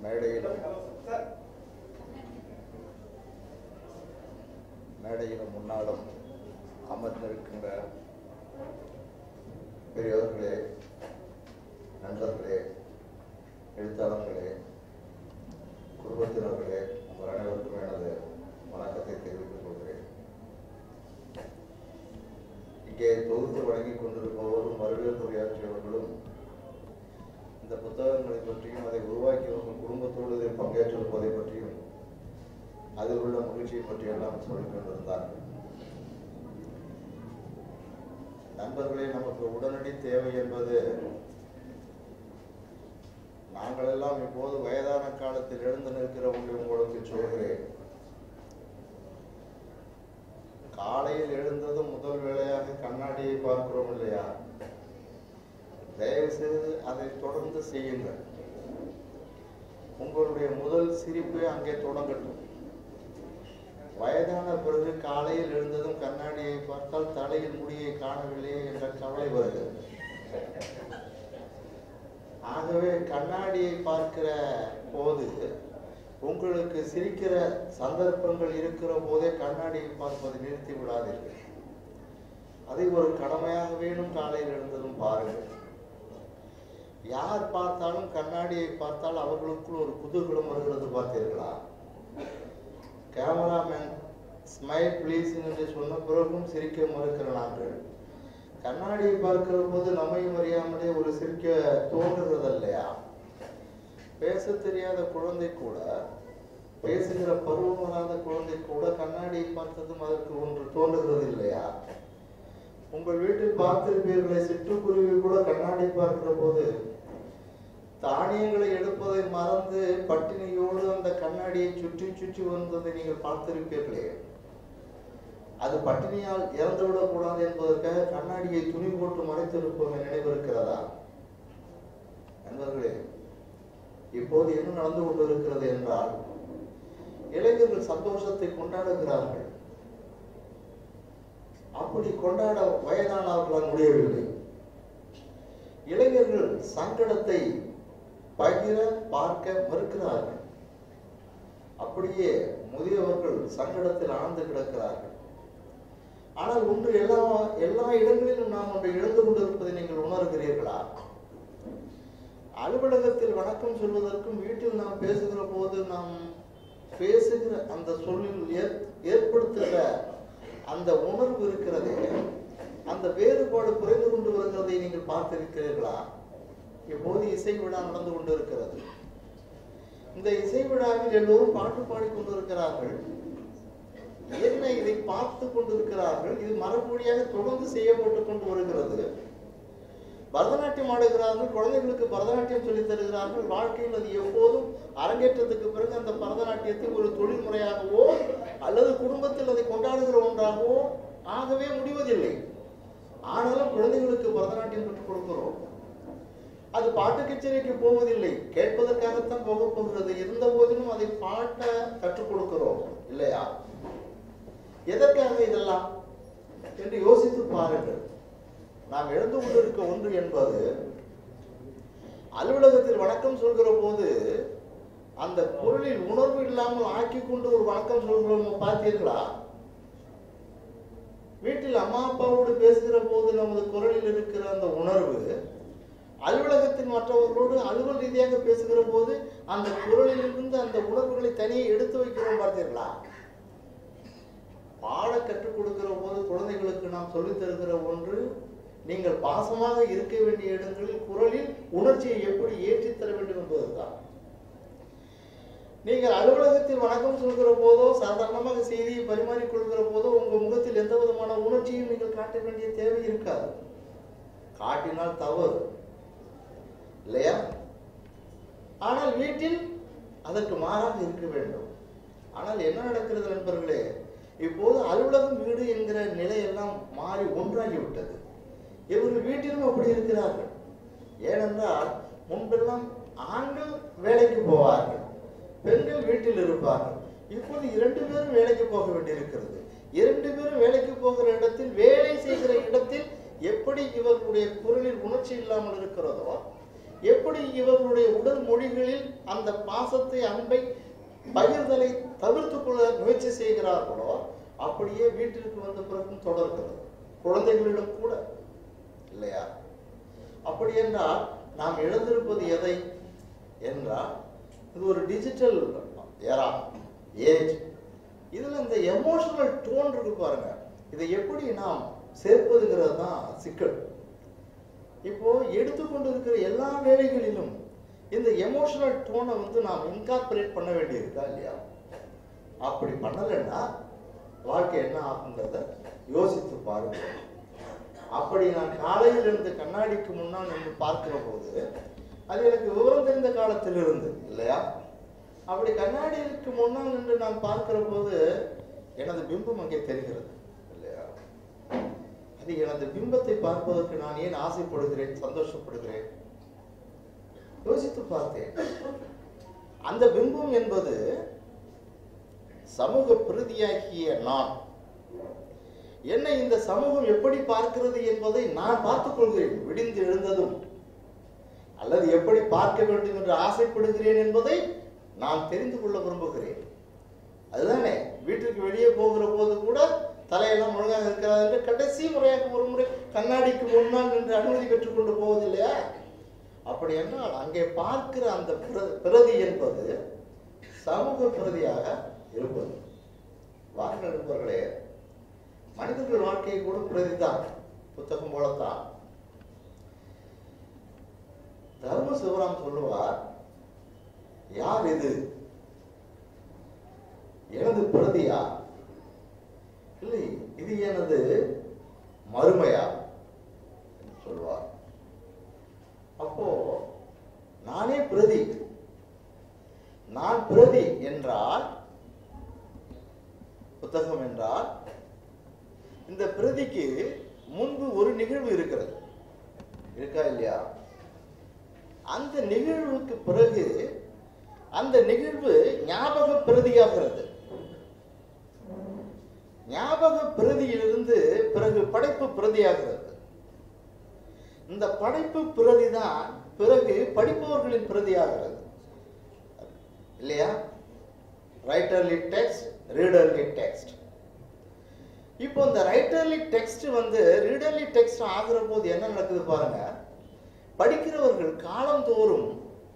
மேடையிலும் மேடையிலும் முன்னாலும் அமர்ந்திருக்கின்ற பெரியவர்களே நண்பர்களே எழுத்தாளர்களே குடும்பத்தினர்களே உங்கள் அனைவருக்கும் எனது வணக்கத்தை தெரிவித்துக் கொள்கிறேன் இங்கே தொகுத்து வழங்கிக் கொண்டிருப்பவரும் வரவேற்பு உரையாற்றியவர்களும் இந்த புத்தகங்களை பற்றியும் அதை உருவாக்கியவர்கள் குடும்பத்தோடு இதில் பங்கேற்றிருப்பதை பற்றியும் அதில் உள்ள மகிழ்ச்சியை பற்றி எல்லாம் சொல்லிக் கொண்டிருந்தார்கள் நண்பர்களே நமக்கு உடனடி தேவை என்பது நாங்கள் எல்லாம் இப்போது வயதான காலத்தில் எழுந்து நிற்கிற ஒன்று உங்களுக்கு சொல்கிறேன் காலையில் எழுந்ததும் முதல் வேளையாக கண்ணாடியை பார்க்கிறோம் இல்லையா தயவு செய்து அதை தொடர்ந்து செய்யுங்கள் உங்களுடைய முதல் சிரிப்பு அங்கே தொடங்கட்டும் வயதான பிறகு காலையில் எழுந்ததும் கண்ணாடியை பார்த்தால் தலையில் முடியை காணவில்லையே என்ற கவலை வருகிறது ஆகவே கண்ணாடியை பார்க்கிற போது உங்களுக்கு சிரிக்கிற சந்தர்ப்பங்கள் இருக்கிற போதே கண்ணாடியை பார்ப்பதை நிறுத்தி விடாதீர்கள் அதை ஒரு கடமையாக வேணும் காலையில் எழுந்ததும் பாருங்கள் யார் பார்த்தாலும் கண்ணாடியை பார்த்தால் அவர்களுக்குள் ஒரு குதூகலம் வருகிறது பார்த்தீர்களா கேமராமேன் ஸ்மைல் ப்ளீஸ் என்று சொன்ன பிறகும் சிரிக்க மறுக்கிற நாங்கள் கண்ணாடியை பார்க்கிற போது நம்மையும் அறியாமலே ஒரு சிரிக்க தோன்றுகிறது இல்லையா பேச தெரியாத குழந்தை கூட பேசுகிற பருவம் வராத குழந்தை கூட கண்ணாடியை பார்த்ததும் அதற்கு ஒன்று தோன்றுகிறது இல்லையா உங்கள் வீட்டில் பார்த்திருப்பீர்களே சிட்டுக்குருவி கூட கண்ணாடி பார்க்கிற போது தானியங்களை எடுப்பதை மறந்து பட்டினியோடு அந்த கண்ணாடியை சுற்றி சுற்றி வந்ததை நீங்கள் பார்த்திருப்பீர்களே அது பட்டினியால் இறந்துவிடக் கூடாது என்பதற்காக கண்ணாடியை துணி போட்டு மறைத்திருப்போம் நினைவிருக்கிறதா நண்பர்களே இப்போது என்ன நடந்து கொண்டிருக்கிறது என்றால் இளைஞர்கள் சந்தோஷத்தை கொண்டாடுகிறார்கள் அப்படி கொண்டாட வயதானவர்களால் முடியவில்லை இளைஞர்கள் சங்கடத்தை பகிர பார்க்க மறுக்கிறார்கள் அப்படியே முதியவர்கள் சங்கடத்தில் ஆழ்ந்து கிடக்கிறார்கள் ஆனால் ஒன்று எல்லா எல்லா இடங்களிலும் நாம் ஒன்றை இழந்து கொண்டிருப்பதை நீங்கள் உணர்கிறீர்களா அலுவலகத்தில் வணக்கம் சொல்வதற்கும் வீட்டில் நாம் பேசுகிற போது நாம் பேசுகிற அந்த சொல்லில் ஏற்- ஏற்படுத்துகிற அந்த உணர்வு இருக்கிறதே அந்த வேறுபாடு குறைந்து கொண்டு வருகிறதை நீங்கள் பார்த்திருக்கிறீர்களா இப்போது இசை விழா நடந்து கொண்டிருக்கிறது இந்த இசை விழாவில் எல்லோரும் பாட்டு பாடிக்கொண்டிருக்கிறார்கள் என்ன இதை பார்த்து கொண்டிருக்கிறார்கள் இது மரபுடியாக தொடர்ந்து செய்யப்பட்டு கொண்டு வருகிறது பரதநாட்டியம் ஆடுகிறார்கள் குழந்தைகளுக்கு பரதநாட்டியம் சொல்லித் தருகிறார்கள் வாழ்க்கையில் அது எப்போதும் அரங்கேற்றத்துக்கு பிறகு அந்த பரதநாட்டியத்தை ஒரு தொழில் முறையாகவோ அல்லது குடும்பத்தில் அதை கொண்டாடுகிற ஒன்றாகவோ ஆகவே முடிவதில்லை ஆனாலும் குழந்தைகளுக்கு பரதநாட்டியம் கற்றுக் கொடுக்கிறோம் அது பாட்டு கச்சேரிக்கு போவதில்லை கேட்பதற்காகத்தான் போக போகிறது இருந்த போதிலும் அதை பாட்ட கற்றுக் கொடுக்கிறோம் இல்லையா எதற்காக இதெல்லாம் என்று யோசித்து பாருங்கள் நாம் எழுந்து கொண்டிருக்க ஒன்று என்பது அலுவலகத்தில் வணக்கம் சொல்கிற போது அந்த பொருளில் உணர்வு இல்லாமல் ஆக்கி கொண்டு ஒரு வணக்கம் சொல்கிறோம் பார்த்தீர்களா வீட்டில் அம்மா அப்பாவோடு பேசுகிற போது நமது குரலில் இருக்கிற அந்த உணர்வு அலுவலகத்தின் மற்றவர்களோடு அலுவல் ரீதியாக பேசுகிற போது அந்த குரலிலிருந்து அந்த உணர்வுகளை தனியே எடுத்து வைக்கிறோம் பார்த்தீர்களா பாட கற்றுக் கொடுக்கிற போது குழந்தைகளுக்கு நாம் சொல்லித் தருகிற ஒன்று நீங்கள் பாசமாக இருக்க வேண்டிய இடங்களில் குரலில் உணர்ச்சியை எப்படி ஏற்றித் தர வேண்டும் என்பதுதான் நீங்கள் அலுவலகத்தில் வணக்கம் சொல்கிற போதோ சாதாரணமாக செய்தியை பரிமாறிக் கொள்கிற போதோ உங்கள் முகத்தில் எந்த விதமான உணர்ச்சியும் நீங்கள் காட்ட வேண்டிய தேவை இருக்காது காட்டினால் தவறு இல்லையா ஆனால் வீட்டில் அதற்கு மாறாக இருக்க வேண்டும் ஆனால் என்ன நடக்கிறது நண்பர்களே இப்போது அலுவலகம் வீடு என்கிற நிலையெல்லாம் மாறி ஒன்றாகிவிட்டது இவர்கள் வீட்டிலும் அப்படி இருக்கிறார்கள் ஏனென்றால் முன்பெல்லாம் ஆண்கள் வேலைக்கு போவார்கள் பெண்கள் வீட்டில் இருப்பார்கள் இப்போது இரண்டு பேரும் வேலைக்கு போக வேண்டியிருக்கிறது இரண்டு பேரும் வேலைக்கு போகிற இடத்தில் வேலை செய்கிற இடத்தில் எப்படி இவர்களுடைய குரலில் உணர்ச்சி இல்லாமல் இருக்கிறதோ எப்படி இவர்களுடைய உடல் மொழிகளில் அந்த பாசத்தை அன்பை பகிர்தலை தவிர்த்து கொள்ள முயற்சி செய்கிறார்களோ அப்படியே வீட்டிற்கு வந்த பிறகும் தொடர்கிறது குழந்தைகளிடம் கூட இல்லையா அப்படி என்றால் நாம் இழந்திருப்பது எதை என்றால் இது ஒரு டிஜிட்டல் ஏரா ஏஜ் இதுல இந்த எமோஷனல் டோன் இருக்கு பாருங்க இதை எப்படி நாம் சேர்ப்பதுங்கிறது தான் சிக்கல் இப்போ எடுத்துக்கொண்டு இருக்கிற எல்லா வேலைகளிலும் இந்த எமோஷனல் டோனை வந்து நாம் இன்கார்பரேட் பண்ண வேண்டியிருக்கா இல்லையா அப்படி பண்ணலைன்னா வாழ்க்கை என்ன ஆகுங்கிறத யோசித்து பாருங்க அப்படி நான் காலையில் இருந்து கண்ணாடிக்கு முன்னால் நின்று பார்க்கிற போது அது எனக்கு விவரம் தெரிந்த காலத்தில் இருந்து இல்லையா அப்படி கண்ணாடிக்கு முன்னால் நின்று நான் பார்க்கிற போது எனது பிம்பம் அங்கே தெரிகிறது இல்லையா அது எனது பிம்பத்தை பார்ப்பதற்கு நான் ஏன் ஆசைப்படுகிறேன் சந்தோஷப்படுகிறேன் யோசித்து பார்த்தேன் அந்த பிம்பம் என்பது சமூக பிரதியாகிய நான் என்னை இந்த சமூகம் எப்படி பார்க்கிறது என்பதை நான் பார்த்துக் கொள்கிறேன் விடிந்து எழுந்ததும் அல்லது எப்படி பார்க்க வேண்டும் என்று ஆசைப்படுகிறேன் என்பதை நான் தெரிந்து கொள்ள விரும்புகிறேன் அதுதானே வீட்டுக்கு வெளியே போகிற போது கூட தலையெல்லாம் ஒழுங்காக இருக்கிறது என்று கடைசி முறையாக ஒரு முறை கண்ணாடிக்கு முன்னால் நின்று அனுமதி பெற்றுக்கொண்டு போவதில்லையா அப்படி என்றால் அங்கே பார்க்கிற அந்த பிர- பிரதி என்பது சமூக பிரதியாக இருப்பது வாருங்கள் நண்பர்களே மனிதர்கள் வாழ்க்கை கூட பிரதிதான் புத்தகம் போலத்தான் தர்ம சிவராம் சொல்லுவார் யார் இது எனது பிரதியா இல்லை இது எனது மறுமையா என்று சொல்வார் அப்போ நானே பிரதி நான் பிரதி என்றால் புத்தகம் என்றால் இந்த பிரதிக்கு முன்பு ஒரு நிகழ்வு இருக்கிறது இருக்கா இல்லையா அந்த நிகழ்வுக்கு பிறகு அந்த நிகழ்வு ஞாபக பிரதியாகிறது ஞாபக பிரதியிலிருந்து பிறகு படைப்பு பிரதியாகிறது இந்த படைப்பு பிரதிதான் பிறகு படிப்பவர்களின் பிரதியாகிறது இல்லையா ரைட்டர்லி டெக்ஸ்ட் ரீடர்லி டெக்ஸ்ட் இப்போ இந்த ரைட்டர்லி டெக்ஸ்ட் வந்து ரீடர்லி டெக்ஸ்ட் ஆகிற போது என்ன நடக்குது பாருங்க படிக்கிறவர்கள் காலந்தோறும்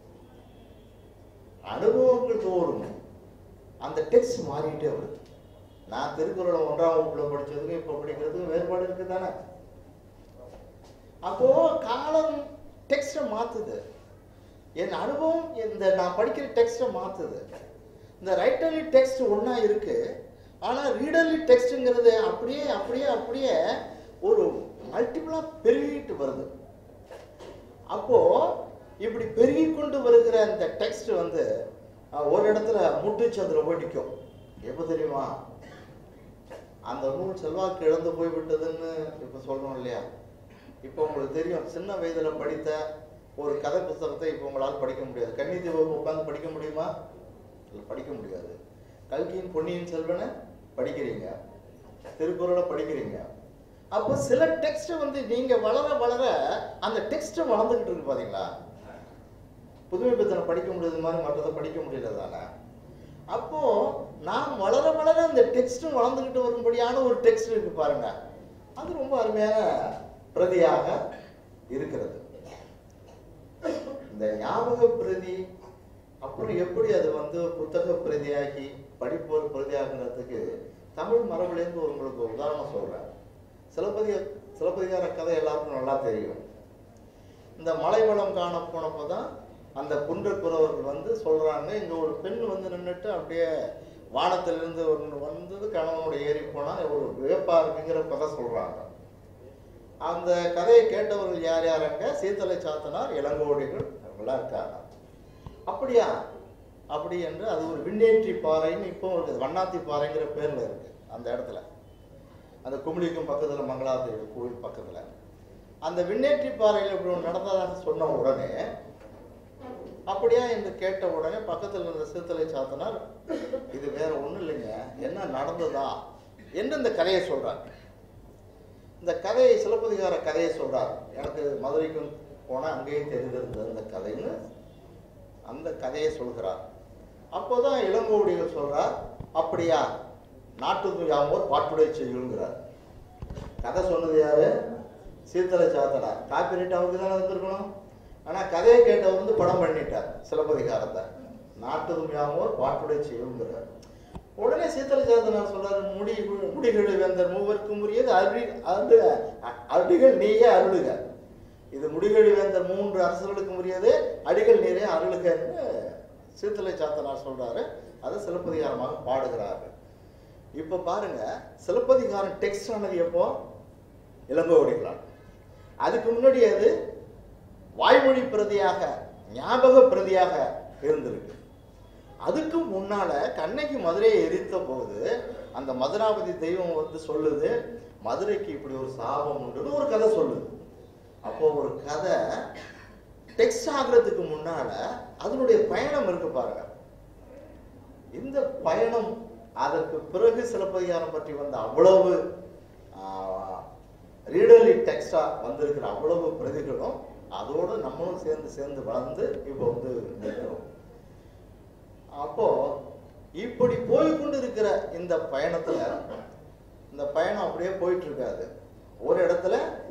அனுபவங்கள் தோறும் அந்த டெக்ஸ்ட் மாறிட்டே வருது நான் திருக்குறளை ஒன்றாம் வகுப்புல படிச்சதுக்கும் இப்போ படிக்கிறதுக்கும் வேறுபாடு இருக்கு தானே அப்போ காலம் டெக்ஸ்டை மாத்துது என் அனுபவம் இந்த நான் படிக்கிற டெக்ஸ்டை மாத்துது இந்த ரைட்டர்லி டெக்ஸ்ட் ஒண்ணா இருக்கு ஆனா ரீடர்லி டெக்ஸ்ட்ங்கிறது அப்படியே அப்படியே அப்படியே ஒரு மல்டிபிளா பெருகிட்டு வருது அப்போ இப்படி பெருகி கொண்டு வருகிற இந்த டெக்ஸ்ட் வந்து அஹ், ஒரு இடத்துல முட்டுச்சந்திர போய் நிற்கும் எப்போ தெரியுமா அந்த நூல் செல்வாக்கு இழந்து போய்விட்டதுன்னு இப்போ சொல்றோம் இல்லையா இப்போ உங்களுக்கு தெரியும் சின்ன வயதுல படித்த ஒரு கதை புத்தகத்தை இப்போ உங்களால் படிக்க முடியாது கன்னித்தீவு உட்காந்து படிக்க முடியுமா இல்லை படிக்க முடியாது கல்கியின் பொன்னியின் செல்வனை படிக்கிறீங்க திருக்குறளை படிக்கிறீங்க அப்போ சில டெக்ஸ்ட் வந்து நீங்க வளர வளர அந்த டெக்ஸ்ட் வளர்ந்துகிட்டு இருக்கு பாத்தீங்களா புதுமை பித்தனை படிக்க முடியாத மாதிரி மற்றதை படிக்க முடியல தானே அப்போ நாம் வளர வளர அந்த டெக்ஸ்டும் வளர்ந்துகிட்டு வரும்படியான ஒரு டெக்ஸ்ட் இருக்கு பாருங்க அது ரொம்ப அருமையான பிரதியாக இருக்கிறது இந்த ஞாபக பிரதி அப்புறம் எப்படி அது வந்து புத்தக பிரதியாகி படிப்போர் பிரதியாகிறதுக்கு தமிழ் மரபுலேருந்து ஒரு உங்களுக்கு ஒரு உதாரணம் சொல்றேன் சிலப்பதிக சிலப்பதிகார கதை எல்லாருக்கும் நல்லா தெரியும் இந்த மலைவளம் காண போனப்போ தான் அந்த குன்றக்குறவர்கள் வந்து சொல்றாங்க இங்க ஒரு பெண் வந்து நின்றுட்டு அப்படியே வானத்திலிருந்து ஒன்று வந்தது கணவனோட ஏறி போனா ஒரு வியப்பா இருக்குங்கிற கதை சொல்றாங்க அந்த கதையை கேட்டவர்கள் யார் யாருங்க சீத்தலை சாத்தனார் இளங்கோடிகள் அவங்களாம் இருக்காங்க அப்படியா அப்படி என்று அது ஒரு விண்ணேற்றி பாறைன்னு இப்போ இருக்குது வண்ணாத்தி பாறைங்கிற பேர்ல இருக்கு அந்த இடத்துல அந்த குமிழிக்கும் பக்கத்துல மங்களாதேவி கோவில் பக்கத்துல அந்த விண்ணேற்றி பாறையில் இப்படி ஒன்று நடந்ததாக சொன்ன உடனே அப்படியா என்று கேட்ட உடனே பக்கத்துல இருந்த சீத்தலை சாத்தனார் இது வேற ஒண்ணும் இல்லைங்க என்ன நடந்ததா என்று இந்த கதையை சொல்றார் இந்த கதையை சிலப்பதிகார கதையை சொல்றார் எனக்கு மதுரைக்கும் போனால் அங்கேயும் தெரிகிறது அந்த கதைன்னு அந்த கதையை சொல்கிறார் அப்போதான் இளங்கோவடிகள் சொல்றார் அப்படியா நாட்டுக்கு யாவோர் பாட்டுடை செய்யுங்கிறார் கதை சொன்னது யாரு சீத்தலை சாத்தனார் காப்பிரைட் அவருக்கு தானே வந்திருக்கணும் ஆனா கதையை கேட்டவர் வந்து படம் பண்ணிட்டார் சிலப்பதிகாரத்தை நாட்டுக்கும் யாவோர் பாட்டுடை செய்யுங்கிறார் உடனே சீத்தலை சாத்தனார் சொல்றாரு முடி முடிகள் வேந்தர் மூவருக்கும் உரியது அருள் அருள் அடிகள் நீயே அருளுக இது முடிகழி வேந்தர் மூன்று அரசர்களுக்கும் உரியது அடிகள் நீரே அருளுகன்னு சீத்தலை சாத்தனார் சொல்றாரு அதை சிலப்பதிகாரமாக பாடுகிறார்கள் இப்ப பாருங்க சிலப்பதிகாரம் டெக்ஸ்ட் ஆனது எப்போ இளங்கோவடிகளால் அதுக்கு முன்னாடி அது வாய்மொழி பிரதியாக ஞாபக பிரதியாக இருந்திருக்கு அதுக்கு முன்னால கண்ணகி மதுரையை எரித்த போது அந்த மதுராபதி தெய்வம் வந்து சொல்லுது மதுரைக்கு இப்படி ஒரு சாபம் உண்டுன்னு ஒரு கதை சொல்லுது அப்போ ஒரு கதை டெக்ஸ்ட் ஆகுறதுக்கு முன்னால அதனுடைய பயணம் இருக்கு பாருங்க இந்த பயணம் அதற்கு பிறகு சிலப்பதிகாரம் பற்றி வந்த அவ்வளவு ரீடர்லி டெக்ஸ்டா வந்திருக்கிற அவ்வளவு பிரதிகளும் அதோடு நம்மளும் சேர்ந்து சேர்ந்து வளர்ந்து இப்போ வந்து நிற்கிறோம் அப்போ இப்படி போய் கொண்டு இருக்கிற இந்த பயணத்துல இந்த பயணம் அப்படியே போயிட்டு இருக்காது ஒரு இடத்துல